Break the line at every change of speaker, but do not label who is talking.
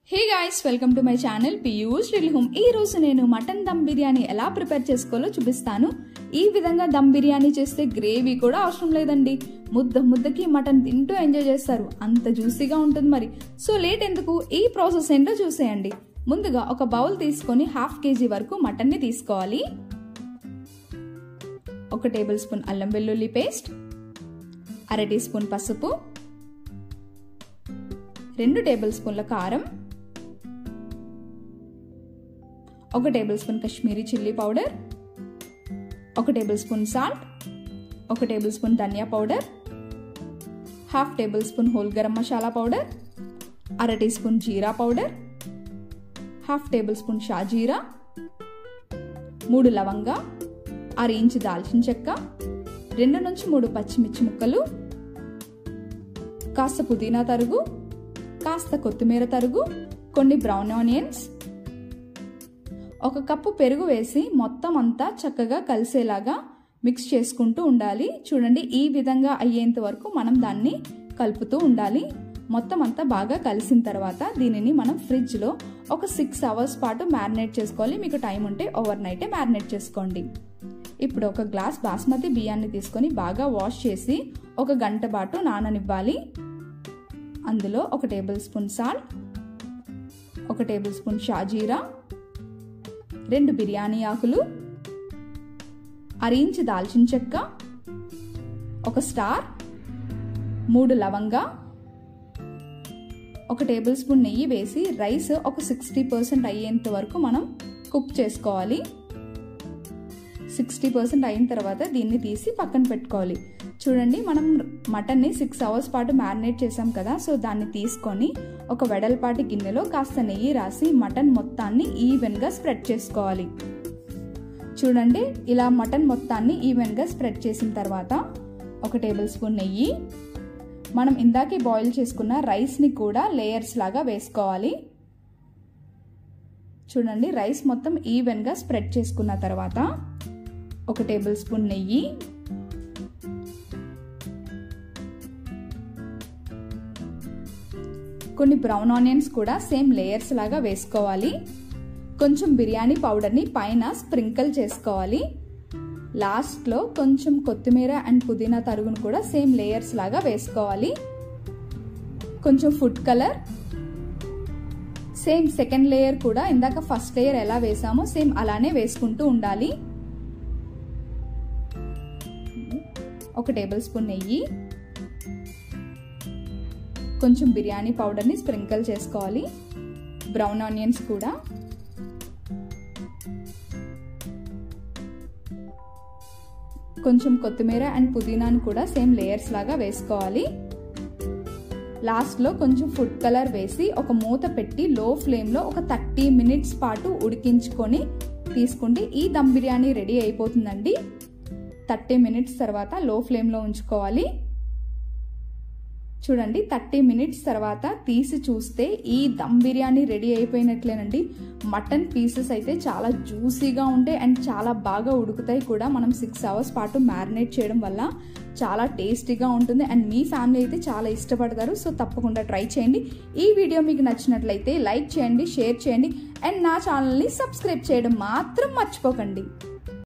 hey guys welcome to my channel పియూస్ రిల్ home ఈ రోజు నేను మటన్ దమ్ బిర్యానీ ఎలా ప్రిపేర్ చేసుకోవాలో చూపిస్తాను ఈ విధంగా దమ్ బిర్యానీ చేస్తే గ్రేవీ కూడా అవసరం లేదండి ముద్ద ముద్దకి మటన్ తింటూ ఎంజాయ్ చేస్తారు అంత జ్యూసీగా ఉంటుంది మరి సో లేట్ ఎందుకు ఈ ప్రాసెస్ ఏంటో చూసేయండి ముందుగా ఒక బౌల్ తీసుకొని హాఫ్ కేజీ వరకు మటన్ని తీసుకోవాలి ఒక టేబుల్ స్పూన్ అల్లం వెల్లుల్లి పేస్ట్ అర టీ స్పూన్ పసుపు రెండు టేబుల్ స్పూన్ల కారం ఒక tablespoon Kashmiri chilli powder ఒక టేబుల్ స్పూన్ సాల్ట్ ఒక టేబుల్ స్పూన్ ధనియా powder half tablespoon whole garam masala powder అర టీ స్పూన్ జీరా పౌడర్ హాఫ్ టేబుల్ స్పూన్ షాజీరా మూడు లవంగా అర ఇంచు దాల్చిన చెక్క రెండు నుంచి మూడు పచ్చిమిర్చి ముక్కలు కాస్త పుదీనా తరుగు కాస్త కొత్తిమీర తరుగు కొన్ని బ్రౌన్ ఆనియన్స్ ఒక కప్పు పెరుగు వేసి మొత్తం అంతా చక్కగా కలిసేలాగా మిక్స్ చేసుకుంటూ ఉండాలి చూడండి ఈ విధంగా అయ్యేంత వరకు మనం దాన్ని కలుపుతూ ఉండాలి మొత్తం అంతా బాగా కలిసిన తర్వాత దీనిని మనం ఫ్రిడ్జ్లో ఒక సిక్స్ అవర్స్ పాటు మ్యారినేట్ చేసుకోవాలి మీకు టైం ఉంటే ఓవర్ నైటే మ్యారినేట్ చేసుకోండి ఇప్పుడు ఒక గ్లాస్ బాస్మతి బియ్యాన్ని తీసుకొని బాగా వాష్ చేసి ఒక గంట పాటు నాననివ్వాలి అందులో ఒక టేబుల్ స్పూన్ సాల్ట్ ఒక టేబుల్ స్పూన్ షాజీరా రెండు బిర్యానీ ఆకులు అరించి దాల్చిన చెక్క ఒక స్టార్ మూడు లవంగా ఒక టేబుల్ స్పూన్ నెయ్యి వేసి రైస్ ఒక సిక్స్టీ పర్సెంట్ అయ్యేంత వరకు మనం కుక్ చేసుకోవాలి సిక్స్టీ పర్సెంట్ అయిన తర్వాత దీన్ని తీసి పక్కన పెట్టుకోవాలి చూడండి మనం మటన్ని సిక్స్ అవర్స్ పాటు మ్యారినేట్ చేసాం కదా సో దాన్ని తీసుకొని ఒక వెడల్పాటి గిన్నెలో కాస్త నెయ్యి రాసి మటన్ మొత్తాన్ని ఈవెన్గా స్ప్రెడ్ చేసుకోవాలి చూడండి ఇలా మటన్ మొత్తాన్ని ఈవెన్గా స్ప్రెడ్ చేసిన తర్వాత ఒక టేబుల్ స్పూన్ నెయ్యి మనం ఇందాకే బాయిల్ చేసుకున్న రైస్ని కూడా లేయర్స్ లాగా వేసుకోవాలి చూడండి రైస్ మొత్తం ఈవెన్గా స్ప్రెడ్ చేసుకున్న తర్వాత ఒక టేబుల్ స్పూన్ నెయ్యి కొన్ని బ్రౌన్ ఆనియన్స్ కూడా సేమ్ లేయర్స్ లాగా వేసుకోవాలి కొంచెం బిర్యానీ పౌడర్ని పైన స్ప్రింకిల్ చేసుకోవాలి లాస్ట్లో కొంచెం కొత్తిమీర అండ్ పుదీనా తరుగును కూడా సేమ్ లేయర్స్ లాగా వేసుకోవాలి కొంచెం food colour same second layer కూడా ఇందాక ఫస్ట్ లేయర్ ఎలా వేసామో సేమ్ అలానే వేసుకుంటూ ఉండాలి ఒక టేబుల్ స్పూన్ నెయ్యి కొంచెం బిర్యానీ పౌడర్ని స్ప్రింకిల్ చేసుకోవాలి బ్రౌన్ ఆనియన్స్ కూడా కొంచెం కొత్తిమీర అండ్ పుదీనాను కూడా సేమ్ లేయర్స్ లాగా వేసుకోవాలి లాస్ట్లో కొంచెం ఫుడ్ కలర్ వేసి ఒక మూత పెట్టి లో ఫ్లేమ్లో ఒక థర్టీ మినిట్స్ పాటు ఉడికించుకొని తీసుకుంటే ఈ దమ్ బిర్యానీ రెడీ అయిపోతుందండి థర్టీ మినిట్స్ తర్వాత లో ఫ్లేమ్లో ఉంచుకోవాలి చూడండి థర్టీ మినిట్స్ తర్వాత తీసి చూస్తే ఈ దమ్ బిర్యానీ రెడీ అయిపోయినట్లేనండి మటన్ పీసెస్ అయితే చాలా జ్యూసీగా ఉంటాయి అండ్ చాలా బాగా ఉడుకుతాయి కూడా మనం సిక్స్ అవర్స్ పాటు మ్యారినేట్ చేయడం వల్ల చాలా టేస్టీగా ఉంటుంది అండ్ మీ ఫ్యామిలీ అయితే చాలా ఇష్టపడతారు సో తప్పకుండా ట్రై చేయండి ఈ వీడియో మీకు నచ్చినట్లయితే లైక్ చేయండి షేర్ చేయండి అండ్ నా ఛానల్ని సబ్స్క్రైబ్ చేయడం మాత్రం మర్చిపోకండి